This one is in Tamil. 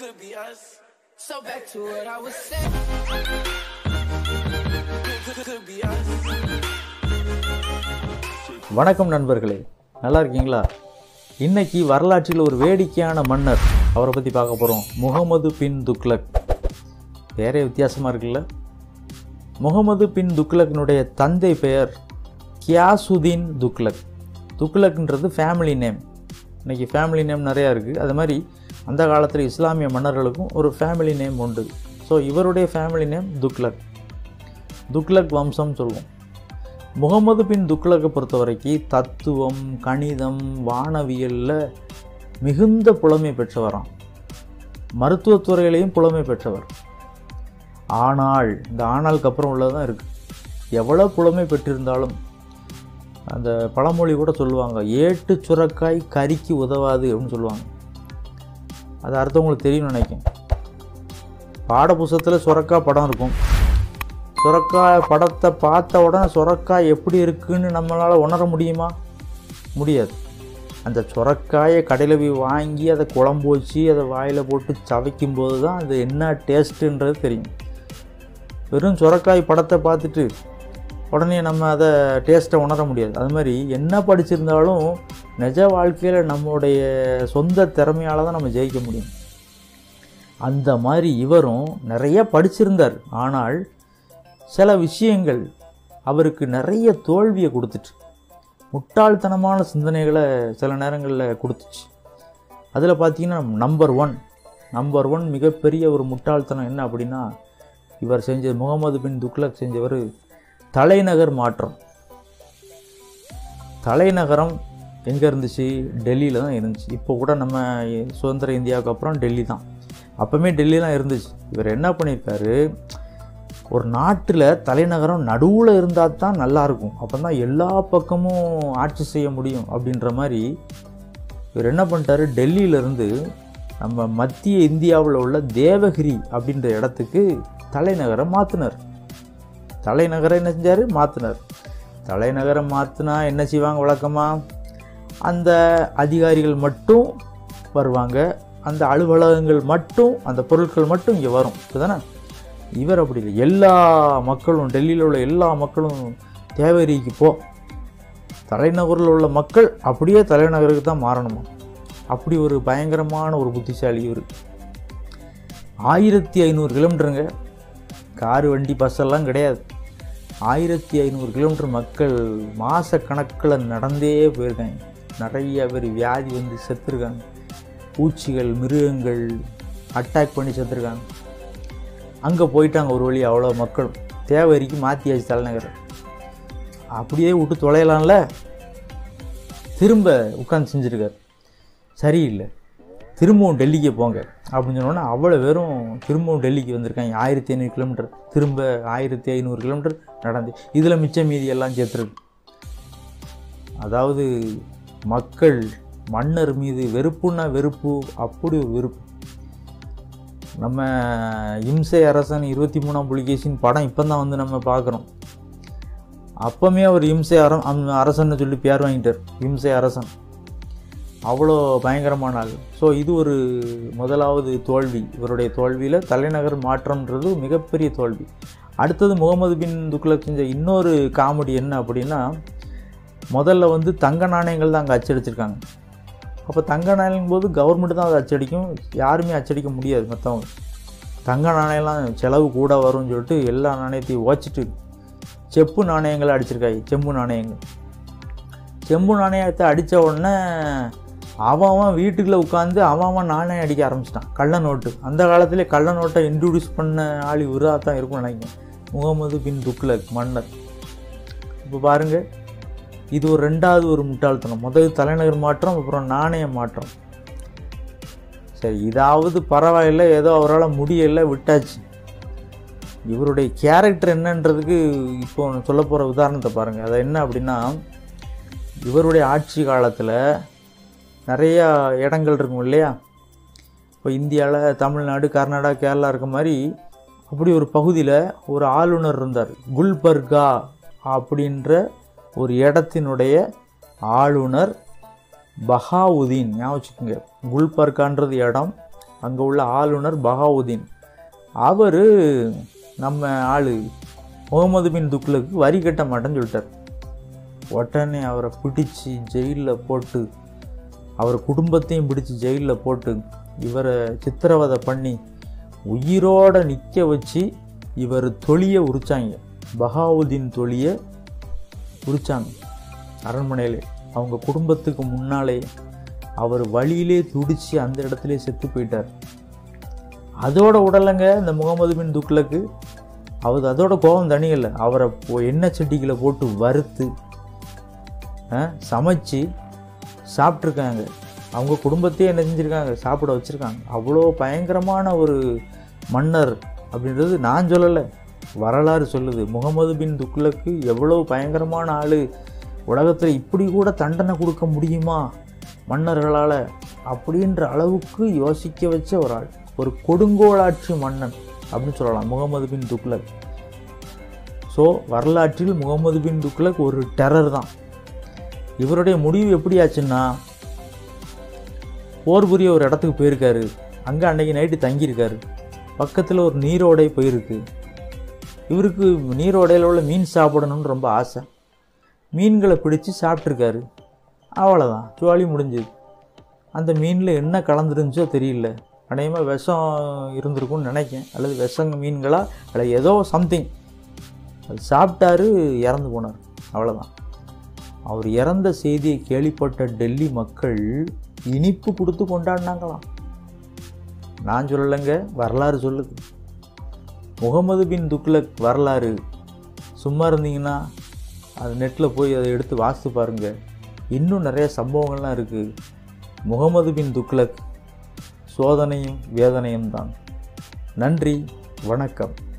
could be us. So back to what I was saying. Could, could be us. வணக்கம் நண்பர்களே நல்லா இருக்கீங்களா இன்னைக்கு வரலாற்றில் ஒரு வேடிக்கையான மன்னர் அவரை பற்றி பார்க்க போகிறோம் முகமது பின் துக்லக் பேரே வித்தியாசமாக இருக்குல்ல முகமது பின் துக்லக்னுடைய தந்தை பெயர் கியாசுதீன் துக்லக் துக்லக்ன்றது ஃபேமிலி நேம் இன்னைக்கு ஃபேமிலி நேம் நிறையா இருக்குது அது மாதிரி அந்த காலத்தில் இஸ்லாமிய மன்னர்களுக்கும் ஒரு ஃபேமிலி நேம் உண்டு ஸோ இவருடைய ஃபேமிலி நேம் துக்லக் துக்லக் வம்சம் சொல்லுவோம் முகமது பின் துக்லக்கை பொறுத்த வரைக்கும் தத்துவம் கணிதம் வானவியலில் மிகுந்த புலமை பெற்றவராம் மருத்துவத்துறையிலையும் புலமை பெற்றவர் ஆனால் இந்த ஆனாளுக்கு அப்புறம் உள்ளதான் இருக்குது எவ்வளோ புலமை பெற்றிருந்தாலும் அந்த பழமொழி கூட சொல்லுவாங்க ஏட்டு சுரக்காய் கறிக்கு உதவாது அப்படின்னு சொல்லுவாங்க அது அர்த்தம் உங்களுக்கு தெரியும்னு நினைக்கிறேன் பாடப்புஸ்தகத்தில் சுரக்காய் படம் இருக்கும் சுரக்காய் படத்தை பார்த்த உடனே சுரக்காய் எப்படி இருக்குன்னு நம்மளால் உணர முடியுமா முடியாது அந்த சுரக்காயை கடையில் போய் வாங்கி அதை குழம்பு வச்சு அதை வாயில் போட்டு சவைக்கும் போது தான் அது என்ன டேஸ்ட்டுன்றது தெரியும் வெறும் சுரக்காய் படத்தை பார்த்துட்டு உடனே நம்ம அதை டேஸ்ட்டை உணர முடியாது அது மாதிரி என்ன படிச்சிருந்தாலும் நிஜ வாழ்க்கையில் நம்முடைய சொந்த திறமையால் தான் நம்ம ஜெயிக்க முடியும் அந்த மாதிரி இவரும் நிறைய படிச்சிருந்தார் ஆனால் சில விஷயங்கள் அவருக்கு நிறைய தோல்வியை கொடுத்துட்டு முட்டாள்தனமான சிந்தனைகளை சில நேரங்களில் கொடுத்துச்சு அதில் பார்த்தீங்கன்னா நம்பர் ஒன் நம்பர் ஒன் மிகப்பெரிய ஒரு முட்டாள்தனம் என்ன அப்படின்னா இவர் செஞ்ச முகமது பின் துக்லக் செஞ்சவர் தலைநகர் மாற்றம் தலைநகரம் எங்கே இருந்துச்சு டெல்லியில் தான் இருந்துச்சு இப்போ கூட நம்ம சுதந்திர இந்தியாவுக்கு அப்புறம் டெல்லி தான் அப்போவுமே டெல்லி தான் இருந்துச்சு இவர் என்ன பண்ணியிருக்காரு ஒரு நாட்டில் தலைநகரம் நடுவில் இருந்தால் தான் நல்லாயிருக்கும் அப்போ தான் எல்லா பக்கமும் ஆட்சி செய்ய முடியும் அப்படின்ற மாதிரி இவர் என்ன பண்ணிட்டாரு டெல்லியிலேருந்து நம்ம மத்திய இந்தியாவில் உள்ள தேவகிரி அப்படின்ற இடத்துக்கு தலைநகரை மாற்றினார் தலைநகரை என்ன செஞ்சார் மாற்றினார் தலைநகரை மாற்றினா என்ன செய்வாங்க வழக்கமாக அந்த அதிகாரிகள் மட்டும் வருவாங்க அந்த அலுவலகங்கள் மட்டும் அந்த பொருட்கள் மட்டும் இங்கே வரும் இதுதானே இவர் அப்படி இல்லை எல்லா மக்களும் டெல்லியில் உள்ள எல்லா மக்களும் தேவரிக்கு போ தலைநகரில் உள்ள மக்கள் அப்படியே தலைநகருக்கு தான் மாறணுமா அப்படி ஒரு பயங்கரமான ஒரு புத்திசாலி இவர் ஆயிரத்தி ஐநூறு கிலோமீட்டருங்க காரு வண்டி பஸ் எல்லாம் கிடையாது ஆயிரத்தி ஐநூறு கிலோமீட்டர் மக்கள் மாத கணக்கில் நடந்தே போயிருக்காங்க நிறைய பேர் வியாதி வந்து செத்துருக்காங்க பூச்சிகள் மிருகங்கள் அட்டாக் பண்ணி செத்துருக்காங்க அங்கே போயிட்டாங்க ஒரு வழி அவ்வளோ மக்களும் தேவரிக்கு மாற்றியாச்சு தலைநகர் அப்படியே விட்டு தொலையலாம்ல திரும்ப உட்காந்து செஞ்சுருக்கார் சரியில்லை திரும்பவும் டெல்லிக்கு போங்க அப்படின்னு சொன்னோன்னா அவ்வளோ பேரும் திரும்பவும் டெல்லிக்கு வந்திருக்காங்க ஆயிரத்தி ஐநூறு கிலோமீட்டர் திரும்ப ஆயிரத்தி ஐநூறு கிலோமீட்டர் நடந்து இதில் மிச்ச மீதி எல்லாம் சேர்த்துருக்கு அதாவது மக்கள் மன்னர் மீது வெறுப்புன்னா வெறுப்பு அப்படி ஒரு வெறுப்பு நம்ம இம்சை அரசன் இருபத்தி மூணாம் புலிகேசின் படம் இப்போ தான் வந்து நம்ம பார்க்குறோம் அப்போமே அவர் இம்சை அர அரசன்னு சொல்லி பேர் வாங்கிட்டார் இம்சை அரசன் அவ்வளோ பயங்கரமான ஆள் ஸோ இது ஒரு முதலாவது தோல்வி இவருடைய தோல்வியில் தலைநகர் மாற்றம்ன்றது மிகப்பெரிய தோல்வி அடுத்தது முகமது பின் துக்லக் செஞ்ச இன்னொரு காமெடி என்ன அப்படின்னா முதல்ல வந்து தங்க நாணயங்கள் தான் அங்கே அச்சடிச்சிருக்காங்க அப்போ தங்க நாணயம் போது கவர்மெண்ட் தான் அதை அச்சடிக்கும் யாருமே அச்சடிக்க முடியாது மற்றவங்க தங்க நாணயம்லாம் செலவு கூட வரும்னு சொல்லிட்டு எல்லா நாணயத்தையும் ஓச்சிட்டு செப்பு நாணயங்களை அடிச்சிருக்காங்க செம்பு நாணயங்கள் செம்பு நாணயத்தை அடித்த உடனே அவன் அவன் வீட்டுக்குள்ளே உட்காந்து அவன் அவன் நாணயம் அடிக்க ஆரம்பிச்சிட்டான் கள்ள நோட்டு அந்த காலத்திலே கள்ள நோட்டை இன்ட்ரடியூஸ் பண்ண ஆள் இவராக தான் இருக்கும்னு நினைக்கிறேன் முகமது பின் துக்லக் மன்னர் இப்போ பாருங்கள் இது ஒரு ரெண்டாவது ஒரு முட்டாள்தனம் முதல் தலைநகர் மாற்றம் அப்புறம் நாணய மாற்றம் சரி இதாவது பரவாயில்ல ஏதோ அவரால் முடியலை விட்டாச்சு இவருடைய கேரக்டர் என்னன்றதுக்கு இப்போ சொல்ல போகிற உதாரணத்தை பாருங்கள் அது என்ன அப்படின்னா இவருடைய ஆட்சி காலத்தில் நிறையா இடங்கள் இருக்கும் இல்லையா இப்போ இந்தியாவில் தமிழ்நாடு கர்நாடகா கேரளா இருக்க மாதிரி அப்படி ஒரு பகுதியில் ஒரு ஆளுநர் இருந்தார் குல்பர்கா அப்படின்ற ஒரு இடத்தினுடைய ஆளுநர் பஹாவுதீன் ஞாபகம் வச்சுக்கோங்க குல்பர்கான்றது இடம் அங்கே உள்ள ஆளுநர் பஹாவுதீன் அவர் நம்ம ஆள் முகமது பின் துக்ளக்கு வரி கட்ட மாட்டேன்னு சொல்லிட்டார் உடனே அவரை பிடிச்சு ஜெயிலில் போட்டு அவர் குடும்பத்தையும் பிடிச்சு ஜெயிலில் போட்டு இவரை சித்திரவதை பண்ணி உயிரோட நிற்க வச்சு இவர் தொழியை உரிச்சாங்க பஹாவுதீன் தொழியை உரிச்சாங்க அரண்மனையிலே அவங்க குடும்பத்துக்கு முன்னாலே அவர் வழியிலே துடிச்சு அந்த இடத்துல செத்து போயிட்டார் அதோட உடலைங்க இந்த முகமது பின் துக்ளக்கு அவர் அதோட கோபம் தனியல்ல அவரை போ- எண்ணெய் சட்டிகளை போட்டு வறுத்து ஆ, சமைச்சு சாப்பிட்ருக்காங்க அவங்க குடும்பத்தையே என்ன செஞ்சுருக்காங்க சாப்பிட வச்சுருக்காங்க அவ்வளோ பயங்கரமான ஒரு மன்னர் அப்படின்றது நான் சொல்லலை வரலாறு சொல்லுது முகமது பின் துக்ளக்கு எவ்வளோ பயங்கரமான ஆள் உலகத்தில் இப்படி கூட தண்டனை கொடுக்க முடியுமா மன்னர்களால் அப்படின்ற அளவுக்கு யோசிக்க வச்ச ஒரு ஆள் ஒரு கொடுங்கோலாட்சி மன்னன் அப்படின்னு சொல்லலாம் முகமது பின் துக்ளக் ஸோ வரலாற்றில் முகமது பின் துக்ளக் ஒரு டெரர் தான் இவருடைய முடிவு எப்படி ஆச்சுன்னா போர் புரிய ஒரு இடத்துக்கு போயிருக்காரு அங்கே அன்னைக்கு நைட்டு தங்கியிருக்காரு பக்கத்தில் ஒரு நீரோடை போயிருக்கு இவருக்கு நீரோடையில் உள்ள மீன் சாப்பிடணும்னு ரொம்ப ஆசை மீன்களை பிடிச்சு சாப்பிட்ருக்காரு அவ்வளோதான் ஜுவாலி முடிஞ்சுது அந்த மீனில் என்ன கலந்துருந்துச்சோ தெரியல அநேகமாக விஷம் இருந்திருக்கும்னு நினைக்கேன் அல்லது விஷங்க மீன்களா அல்லது ஏதோ சம்திங் அது சாப்பிட்டாரு இறந்து போனார் அவ்வளோதான் அவர் இறந்த செய்தியை கேள்விப்பட்ட டெல்லி மக்கள் இனிப்பு கொடுத்து கொண்டாடினாங்களாம் நான் சொல்லலைங்க வரலாறு சொல்லுது முகமது பின் துக்ளக் வரலாறு சும்மா இருந்தீங்கன்னா அது நெட்டில் போய் அதை எடுத்து வாசித்து பாருங்க இன்னும் நிறைய சம்பவங்கள்லாம் இருக்குது முகமது பின் துக்ளக் சோதனையும் வேதனையும் தான் நன்றி வணக்கம்